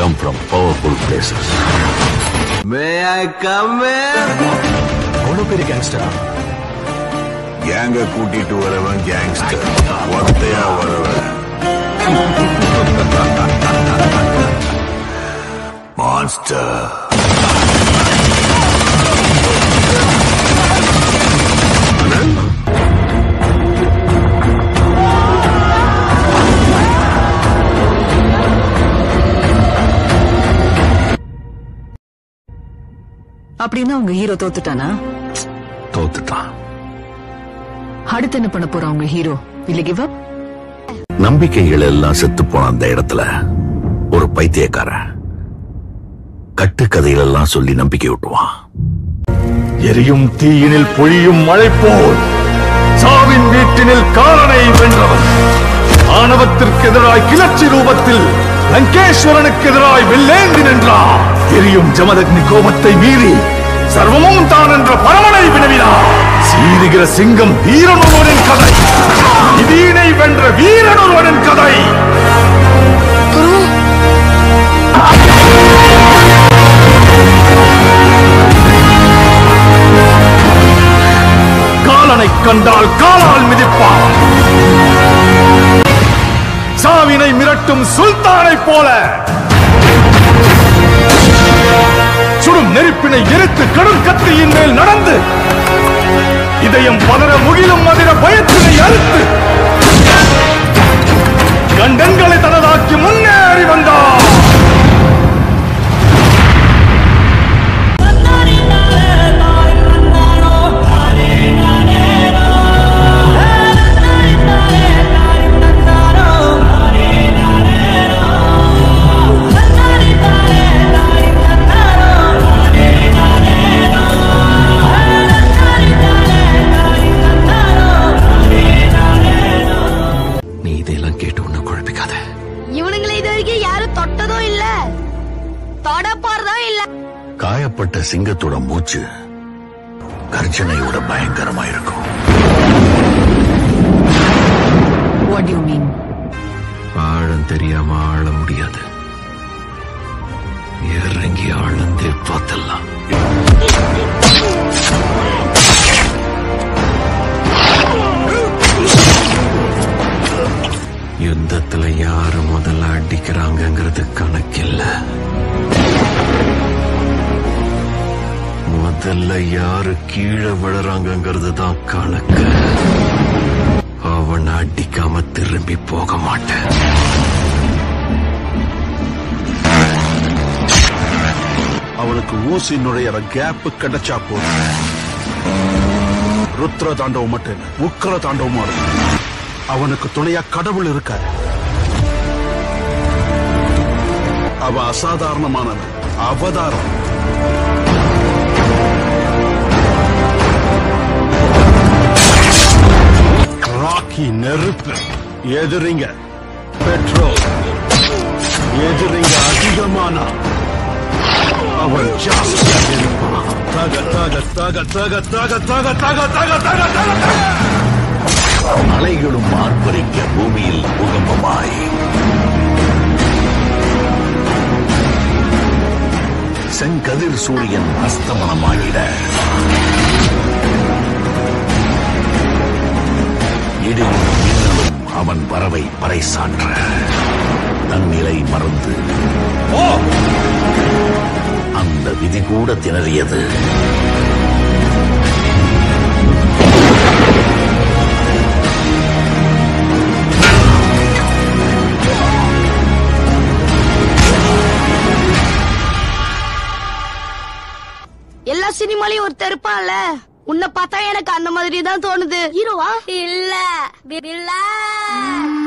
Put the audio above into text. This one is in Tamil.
come from powerful places. May I come in? அவ்வளவு பெரிய கேங்ஸ்டரா கேங்க கூட்டிட்டு வரவன் கேங்ஸ்டர் ஒத்தையா வரவன் மான்ஸ்டர் அப்படின்னா உங்க ஹீரோ தோத்துட்டானா தோத்துட்டான் அடுத்து என்ன பண்ண போறான் உங்க ஹீரோ இல்ல கிவ் அப் நம்பிக்கைகள் எல்லாம் செத்து போன அந்த இடத்துல ஒரு பைத்தியக்காரன் கட்டுக்கதைகள் எல்லாம் சொல்லி நம்பிக்கை விட்டுவான் எரியும் தீயினில் பொழியும் மழை போல் சாவின் வீட்டினில் காலனை வென்றவன் ஆணவத்திற்கு எதிராய் கிளர்ச்சி ரூபத்தில் லங்கேஸ்வரனுக்கு எதிராய் வெள்ளேந்தி நின்றான் எரியும் ஜமதக்னி கோபத்தை மீறி சர்வமும் தான் என்ற பரமனை வினவினார் சீருகிற சிங்கம் வீரனொருவனின் கதை இதீனை வென்ற வீரனொருவனின் கதை காலனை கண்டால் காலால் மிதிப்பான் சாவினை மிரட்டும் சுல்தானைப் போல சுடும் நெருப்பினை எரித்து கடும் கத்தியின் மேல் நடந்து இதயம் பதற முகிலும் அதிர பயத்தினை அறுத்து கண்டன்களை தனதாக்கி முன்னேறி வந்தார் நீ இதையெல்லாம் கேட்டு உன்னை குழப்பிக்காத இவனுங்களை இது வரைக்கும் யாரும் தொட்டதும் இல்ல தொட போறதும் இல்ல காயப்பட்ட சிங்கத்தோட மூச்சு கர்ஜனையோட பயங்கரமா இருக்கும் வாட் யூ மீன் ஆழம் தெரியாம ஆள முடியாது இறங்கி ஆழ்ந்தே பார்த்தலாம் யுத்தத்துல யாரு முதல்ல அடிக்கிறாங்கங்கிறது கணக்கில்ல முதல்ல யாரு கீழே விழுறாங்கங்கிறது தான் கணக்கு அவனை அடிக்காம திரும்பி போக மாட்டேன் அவனுக்கு ஊசி நுழையிற கேப் கிடைச்சா போதும் ருத்ர தாண்டவம் மட்டும் இல்ல உக்கர தாண்டவமா இருக்கும் அவனுக்கு துணையா கடவுள் இருக்காரு அவ அசாதாரணமானவன் அவதாரம் ராக்கி நெருப்பு எதிரிங்க பெட்ரோல் எதிரிங்க அதிகமானா அவன் ஜாஸ்தியாக இருப்பான் தக தக தக தக தக தக தக தக தக தக தக மலைகளும் ஆர்ப்பரிக்க பூமியில் பூகம்பமாய் செங்கதிர் சூரியன் அஸ்தமனமாகிட இடியும் மின்னலும் அவன் வரவை பறைசாற்ற தன்னிலை மறந்து அந்த விதி கூட திணறியது எல்லா சினிமாலயும் ஒருத்தர் இருப்பான்ல உன்னை பார்த்தா எனக்கு அந்த மாதிரி தான் தோணுது ஹீரோவா இல்ல